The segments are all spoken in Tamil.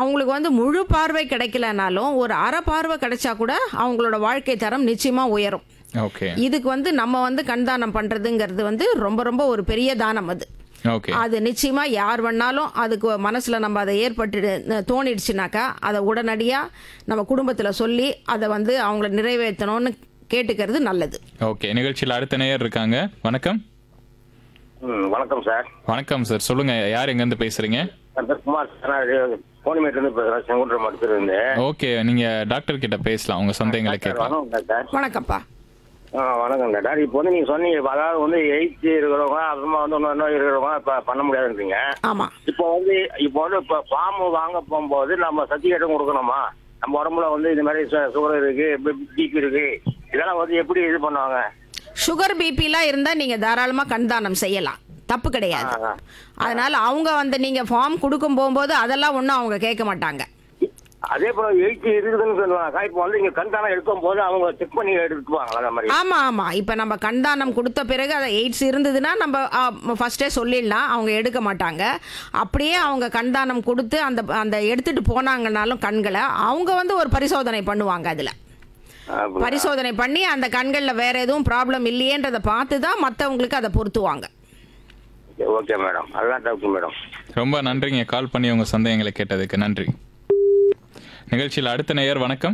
அவங்களுக்கு வந்து முழு பார்வை கிடைக்கலனாலும் ஒரு அரை பார்வை கிடைச்சா கூட அவங்களோட வாழ்க்கை தரம் நிச்சயமாக உயரும் ஓகே இதுக்கு வந்து நம்ம வந்து கண்தானம் பண்ணுறதுங்கிறது வந்து ரொம்ப ரொம்ப ஒரு பெரிய தானம் அது ஓகே அது நிச்சயமா யார் வேணாலும் அதுக்கு மனசுல நம்ம அதை ஏற்பட்டு தோணிடுச்சுனாக்கா அதை உடனடியா நம்ம குடும்பத்துல சொல்லி அதை வந்து அவங்கள நிறைவேற்றணும்னு கேட்டுக்கிறது நல்லது ஓகே நிகழ்ச்சியில் அடுத்த நேயர் இருக்காங்க வணக்கம் ம் வணக்கம் சார் வணக்கம் சார் சொல்லுங்க யார் எங்கேருந்து பேசுறீங்க என் பேர் குமார் சார் நான் கோணிமேட்லேருந்து பேசுகிறேன் செங்குன்றம் மடத்திலிருந்து ஓகே நீங்க டாக்டர் கிட்ட பேசலாம் உங்க சந்தேகங்களை கேட்கலாம் வணக்கம் டாக்டர் வணக்கம்ப்பா ஆ வணக்கம் டாக்டர் இப்போ வந்து நீங்கள் சொன்னீங்க இப்ப அதாவது வந்து எயித்து இருக்கிறவங்க அப்புறமா வந்து இன்னொரு நோய் இருக்கிறவங்க இப்போ பண்ண முடியாதுன்றீங்க ஆமா இப்போ வந்து இப்போ வந்து இப்போ ஃபார்ம் வாங்க போகும்போது நம்ம சர்டிஃபிகேட்டும் கொடுக்கணுமா நம்ம உடம்புல வந்து இந்த மாதிரி சுகர் இருக்கு பிபி இருக்கு இதெல்லாம் வந்து எப்படி இது பண்ணுவாங்க சுகர் பிபிலாம் இருந்தா நீங்க தாராளமா கண்தானம் செய்யலாம் தப்பு கிடையாது ஆ. அதனால அவங்க வந்து நீங்க ஃபார்ம் கொடுக்கும் போகும்போது அதெல்லாம் ஒன்றும் அவங்க கேட்க மாட்டாங்க அதே போல எயித்து இருக்குதுன்னு சொல்லுவாங்க இப்போ வந்து இங்கே கண்தானம் எடுக்கும் போது அவங்க செக் பண்ணி எடுத்துக்குவாங்களா அந்த மாதிரி ஆமா ஆமா இப்ப நம்ம கண்தானம் கொடுத்த பிறகு அதை எய்ட்ஸ் இருந்ததுன்னா நம்ம ஃபர்ஸ்டே சொல்லிடலாம் அவங்க எடுக்க மாட்டாங்க அப்படியே அவங்க கண்தானம் கொடுத்து அந்த அந்த எடுத்துட்டு போனாங்கனாலும் கண்களை அவங்க வந்து ஒரு பரிசோதனை பண்ணுவாங்க அதுல அப்படியா? பரிசோதனை பண்ணி அந்த கண்களில் வேற எதுவும் ப்ராப்ளம் இல்லையேன்றதை பார்த்து தான் மற்றவங்களுக்கு அதை பொருத்துவாங்க ஓகே மேடம் அதுதான் டவுட் மேடம் ரொம்ப நன்றிங்க கால் பண்ணி உங்க சந்தேகங்களை கேட்டதுக்கு நன்றி நிகழ்ச்சியில் அடுத்த நேயர் வணக்கம்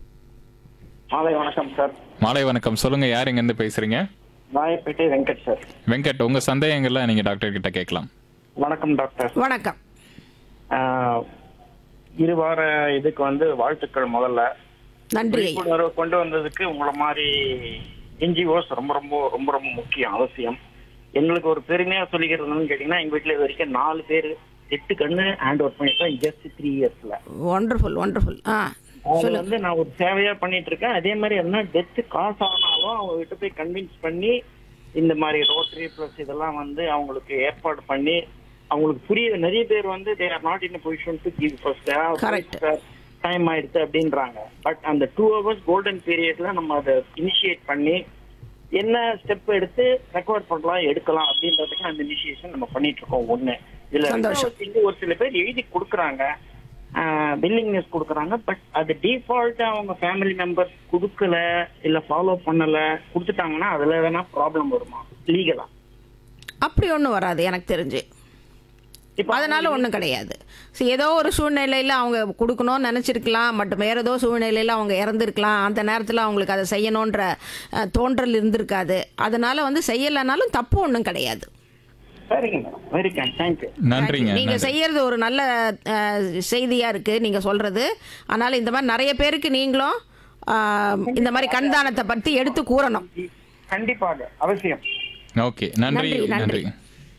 மாலை வணக்கம் சார் மாலை வணக்கம் சொல்லுங்க யார் எங்கேருந்து பேசுறீங்க ராயப்பேட்டை வெங்கட் சார் வெங்கட் உங்க சந்தேகங்கள்லாம் நீங்க டாக்டர் கிட்ட கேட்கலாம் வணக்கம் டாக்டர் வணக்கம் ஆஹ், இரு வார இதுக்கு வந்து வாழ்த்துக்கள் முதல்ல நன்றி ஐயா விழிப்புணர்வு கொண்டு வந்ததுக்கு உங்களை மாதிரி என்ஜிஓஸ் ரொம்ப ரொம்ப ரொம்ப ரொம்ப முக்கியம் அவசியம் எங்களுக்கு ஒரு பெருமையா சொல்லிக்கிறதுன்னு கேட்டீங்கன்னா எங்க வீட்டுல இது வரைக்கும் நாலு பேர் எட்டு கண்ணு ஹேண்ட் ஒர்க் பண்ணிட்டோம் ஜஸ்ட் த்ரீ இயர்ஸ்ல ஒண்டர்ஃபுல் ஒண்டர்ஃபுல் ஆ அதுல வந்து நான் ஒரு சேவையா பண்ணிட்டு இருக்கேன் அதே மாதிரி என்ன டெத்து காசு ஆனாலும் அவங்க கிட்ட போய் கன்வின்ஸ் பண்ணி இந்த மாதிரி ரோட்டரி பிளஸ் இதெல்லாம் வந்து அவங்களுக்கு ஏற்பாடு பண்ணி அவங்களுக்கு புரிய நிறைய பேர் வந்து they are not in position to give first Correct. Time ஆயிடுச்சு அப்படின்றாங்க பட் அந்த டூ ஹவர்ஸ் கோல்டன் பீரியட்ல நம்ம அதை இனிஷியேட் பண்ணி என்ன ஸ்டெப் எடுத்து ரெக்கவர் பண்ணலாம் எடுக்கலாம் அப்படின்றதுக்கு அந்த இனிஷியேஷன் நம்ம பண்ணிட்டு இருக்கோம் ஒண்ணு இதுல சந்தோஷம். ரெண்டாவது thing, ஒரு சில பேர் எழுதி கொடுக்குறாங்க பில்லிங்னஸ் கொடுக்குறாங்க பட் அது டிஃபால்ட்டா அவங்க ஃபேமிலி மெம்பர்ஸ் கொடுக்கல இல்ல ஃபாலோ பண்ணல கொடுத்துட்டாங்கன்னா அதுல வேணா ப்ராப்ளம் வருமா லீகலா அப்படி ஒன்றும் வராது எனக்கு தெரிஞ்சு இப்போ அதனால ஒன்றும் கிடையாது சரி ஏதோ ஒரு சூழ்நிலையில் அவங்க கொடுக்கணும்னு நினச்சிருக்கலாம் பட் வேற ஏதோ சூழ்நிலையில் அவங்க இறந்துருக்கலாம் அந்த நேரத்தில் அவங்களுக்கு அதை செய்யணுன்ற அஹ், தோன்றல் இருந்திருக்காது அதனால வந்து செய்யலைனாலும் தப்பு ஒன்றும் கிடையாது சரிங்க மேடம் வெரி கேன் தேங்க்யூ நன்றிங்க நீங்க நன்றி. செய்யறது ஒரு நல்ல அஹ், செய்தியா இருக்கு நீங்க சொல்றது அதனால இந்த மாதிரி நிறைய பேருக்கு நீங்களும் அஹ், இந்த மாதிரி கண்தானத்தை பத்தி எடுத்து கூறணும் கண்டிப்பாக அவசியம் ஓகே நன்றி நன்றி, நன்றி. நன்றி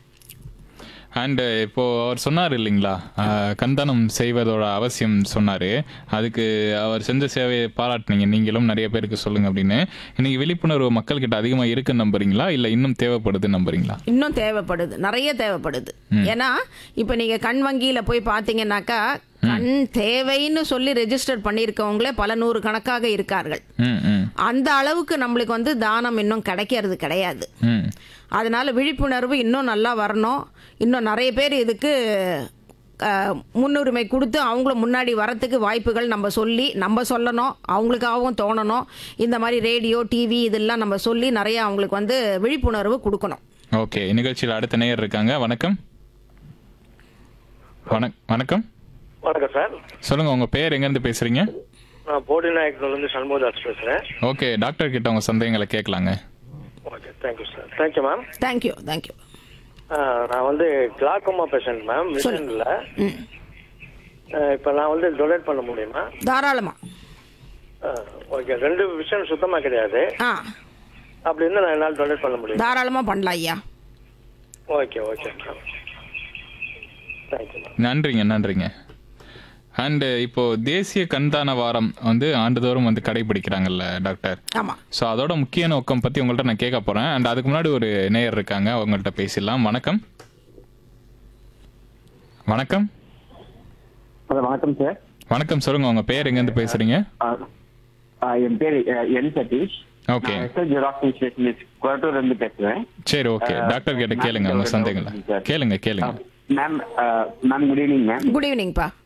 அண்ட் இப்போ அவர் சொன்னார் இல்லைங்களா அஹ், கந்தனம் செய்வதோட அவசியம் சொன்னாரு அதுக்கு அவர் செஞ்ச சேவையை பாராட்டுனீங்க நீங்களும் நிறைய பேருக்கு சொல்லுங்க அப்படின்னு இன்னைக்கு விழிப்புணர்வு மக்கள்கிட்ட அதிகமாக இருக்குன்னு நம்புறீங்களா இல்லை இன்னும் தேவைப்படுதுன்னு நம்புறீங்களா இன்னும் தேவைப்படுது நிறைய தேவைப்படுது ஏன்னா இப்போ நீங்க கண் வங்கியில போய் பார்த்தீங்கன்னாக்கா கண் தேவைன்னு சொல்லி ரெஜிஸ்டர் பண்ணியிருக்கவங்களே பல நூறு கணக்காக இருக்கார்கள் ம் ம் அந்த அளவுக்கு நம்மளுக்கு வந்து தானம் இன்னும் கிடைக்கிறது கிடையாது ம் அதனால விழிப்புணர்வு இன்னும் நல்லா வரணும் இன்னும் நிறைய பேர் இதுக்கு அஹ், முன்னுரிமை கொடுத்து அவங்களும் முன்னாடி வரத்துக்கு வாய்ப்புகள் நம்ம சொல்லி நம்ம சொல்லணும் அவங்களுக்காகவும் தோணணும் இந்த மாதிரி ரேடியோ டிவி இதெல்லாம் நம்ம சொல்லி நிறைய அவங்களுக்கு வந்து விழிப்புணர்வு கொடுக்கணும் ஓகே நிகழ்ச்சியில் அடுத்த நேயர் இருக்காங்க வணக்கம் வணக் வணக்கம் வணக்கம் சார் சொல்லுங்க உங்க பேர் எங்கேருந்து பேசுறீங்க நான் போடி நாயக்கர்லேருந்து சண்முகதாஸ் பேசுகிறேன் ஓகே டாக்டர் கிட்ட உங்க சந்தேகங்களை கேட்கலாங்க okay thank you sir thank you ma'am thank you thank you நான் வந்து கிளாக்கோமா பேஷண்ட் மேம் மிஷனில் ம் இப்போ நான் வந்து டொனேட் பண்ண முடியுமா தாராளமாக ஓகே ரெண்டு விஷயம் சுத்தமாக கிடையாது ஆ அப்படி இருந்தால் நான் என்னால் டொனேட் பண்ண முடியும் தாராளமாக பண்ணலாம் ஐயா okay okay ma'am thank you ma'am நன்றிங்க நன்றிங்க அண்டு இப்போ தேசிய கண்தான வாரம் வந்து ஆண்டுதோறும் வந்து கடைபிடிக்கிறாங்கல்ல டாக்டர் ஆமாம் ஸோ அதோட முக்கிய நோக்கம் பற்றி உங்கள்கிட்ட நான் கேட்க போகிறேன் அண்ட் அதுக்கு முன்னாடி ஒரு நேயர் இருக்காங்க அவங்கள்ட்ட பேசிடலாம் வணக்கம் வணக்கம் வணக்கம் சார் வணக்கம் சொல்லுங்க உங்க பேர் எங்கேருந்து பேசுறீங்க என் பேர் என் சதீஷ் ஓகே நான் ஜெராக்ஸ் ஸ்பெஷலிஸ்ட் குவாட்டூர்ல இருந்து பேசுறேன் சரி ஓகே டாக்டர் கிட்ட கேளுங்க உங்க சந்தேகங்களை கேளுங்க கேளுங்க ma'am ma'am good evening ma'am good ஈவினிங்ப்பா